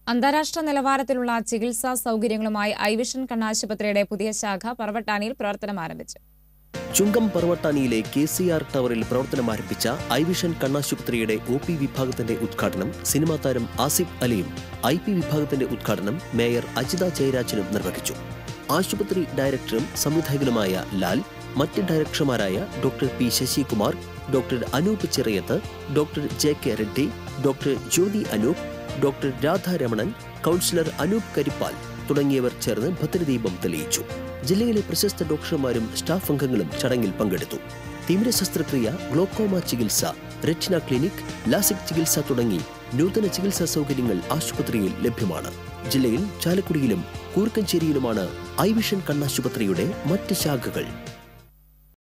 അന്താരാഷ്ട്ര നിലവാരത്തിലുള്ള ചികിത്സാ സൗകര്യങ്ങളുമായി ഐവിഷൻ കണ്ണാശുപത്രിയുടെ പുതിയ ശാഖ പറവട്ടാനിയിൽ പ്രവർത്തനം ആരംഭിച്ചു ചുങ്കം പർവട്ടാനിയിലെ കെ സി ആർ ടവറിൽ പ്രവർത്തനം ആരംഭിച്ച ഐവിഷൻ കണ്ണാശുപത്രിയുടെ ഒ പി വിഭാഗത്തിന്റെ ഉദ്ഘാടനം സിനിമാ താരം ആസിഫ് അലിയും ഐ പി വിഭാഗത്തിന്റെ ഉദ്ഘാടനം മേയർ അജിത ജയരാജനും നിർവഹിച്ചു ആശുപത്രി ഡയറക്ടറും സംവിധായകനുമായ ലാൽ മറ്റ് ഡയറക്ടർമാരായ doctor P Sasikumar doctor Anoop Chirayath doctor J K Reddy doctor Jyothi Anoop doctor Radharamanan councillor Anoop Karippal തുടങ്ങിയവർ ചേർന്ന് ഭദ്രദീപം തെളിയിച്ചു ജില്ലയിലെ പ്രശസ്ത ഡോക്ടർമാരും സ്റ്റാഫ് അംഗങ്ങളും ചടങ്ങിൽ പങ്കെടുത്തു തിമിര ശസ്ത്രക്രിയ ഗ്ലോക്കോമ ചികിത്സ റെറ്റിന ക്ലിനിക് ലാസിക് ചികിത്സ തുടങ്ങി നൂതന ചികിത്സാ സൗകര്യങ്ങൾ ആശുപത്രിയിൽ ലഭ്യമാണ് ജില്ലയിൽ ചാലക്കുടിയിലും കൂർക്കഞ്ചേരിയിലുമാണ് ഐവിഷൻ കണ്ണാശുപത്രിയുടെ മറ്റ് ശാഖകൾ